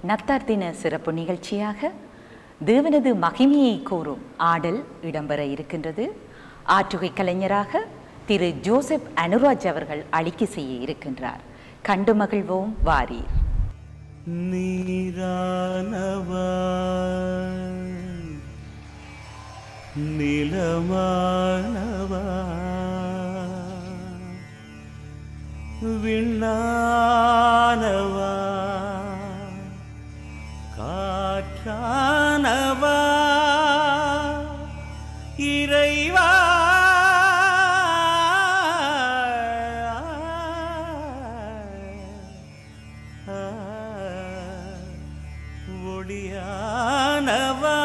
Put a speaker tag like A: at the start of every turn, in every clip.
A: நத்தார் தின சிறப்பு நிகழ்ச்சியாக தேவனது மகிமையை கூறும் ஆடல் இடம்பெற இருக்கின்றது ஆற்றுகை கலைஞராக திரு ஜோசப் அனுராஜ் அவர்கள் அளிக்கை செய்ய இருக்கின்றார் கண்டு மகிழ்வோம் வாரீர்
B: நீரானவா நிலமானவா விண்ணானவா காற்றானவா இறைவா ஒளியானவா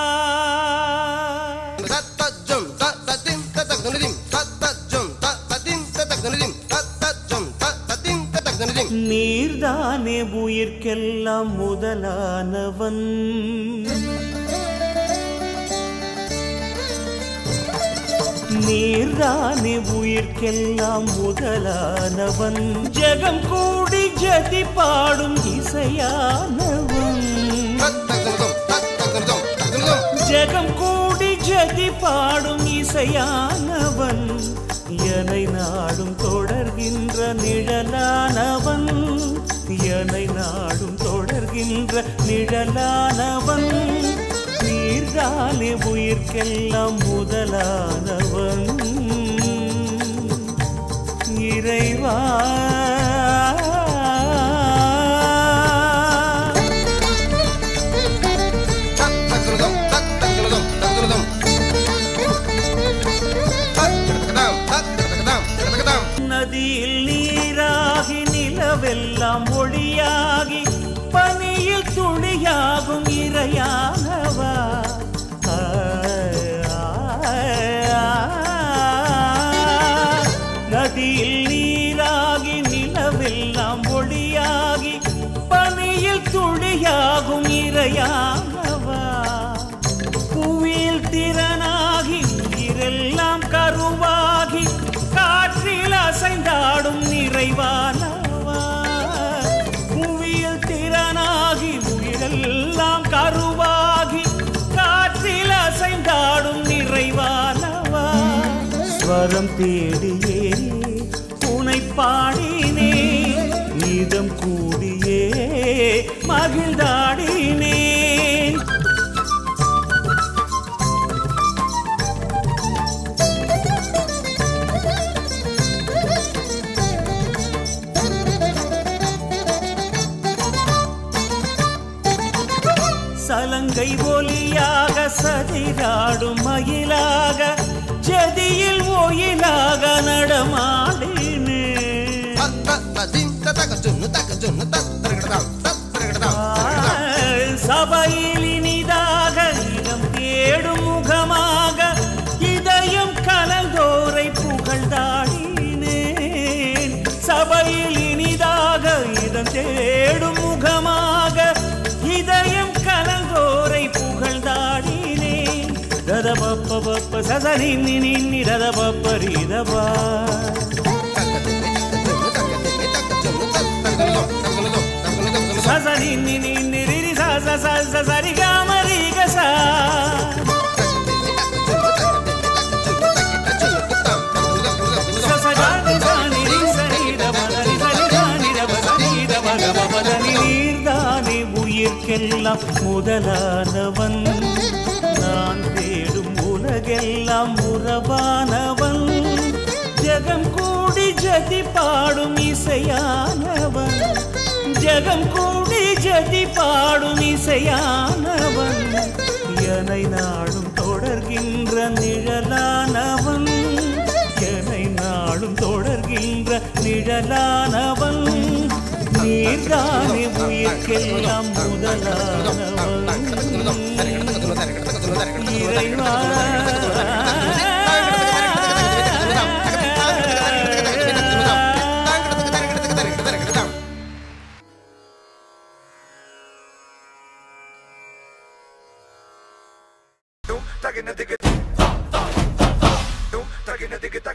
C: Tatajum, tatatim, tataknudim, tatajum, tatatim, tataknudim, tatajum, tatatim, tataknudim.
B: நீர்தானே உயிர்க்கெல்லாம் முதலானவன் நீர்தானே உயிர்க்கெல்லாம் முதலானவன் ஜெகம் கூடி ஜதி பாடும் இசையானவன்
C: Tataknudum, tataknudum, tataknudum.
B: ஜெகம் கூடி ஜதி பாடும் இசையானவன் எனை நாடும் தொடர்கின்ற நிழலானவன் எனை நாடும் தொடர்கின்ற நிழலானவன் நீர்தானே உயிர்க்கெல்லாம் முதலானவன் இறைவா
C: Tataknudum, tataknudum, tataknudum. Tataknudum, tataknudum, tataknudum.
B: நதியில் நீராகி நிலவெல்லாம் ஒளியாகி பனியில் துளியாகும் இறையானவா ஆ, ஆ, ஆ. நதியில் நீராகி நிலவெல்லாம் ஒளியாகி பனியில் துளியாகும் இறையானவா புவியில் திறனாகி உயிரெல்லாம் கருவாகி காற்றில் அசைந்தாடும் நிறைவானவா புவியில் திறனாகி உயிரெல்லாம் கருவாகி காற்றில் அசைந்தாடும் நிறைவானவா ஸ்வரம் தேடியே உனை பாடினே இதம் கூடியே மகிழ்ந்தாடினே சலங்கை ஒலியாக சதிராடும் மயிலாக ஜதியில் ஒயிலாக நடமாடினே
C: Tatatim, tatakajum, tatakajum, tataknudum, tataknudum, tataknudum.
B: சபையில் இனிதாக இடம் தேடும் முகமாக இதயம் கலந்தோரை புகழ்ந்தாடினேன் சபையில் இனிதாக இடம் தேடும் முகமாக இதயம் கலந்தோரை புகழ்ந்தாடினேன் ரத பப்ப பப்ப சசனி நின்னி ரத பப்ப ரீதபா சசனி நின்னி ரிரி ச ச ச சரி காமரி கசா நீர்தானே உயிர்க்கெல்லாம் முதலானவன் நான் தேடும் உலகெல்லாம் உறவானவன் ஜெகம் கூடி ஜதி பாடும் இசையானவன் ஜெகம் கூடி ஜதி பாடும் இசையானவன் எனை நாடும் தொடர்கின்ற நிழலானவன் எனை நாடும் தொடர்கின்ற நிழலானவன் நீர்தானே உயிர்க்கெல்லாம் முதலானவன் இறைவா
D: Tagging the digger. Tagging the digger.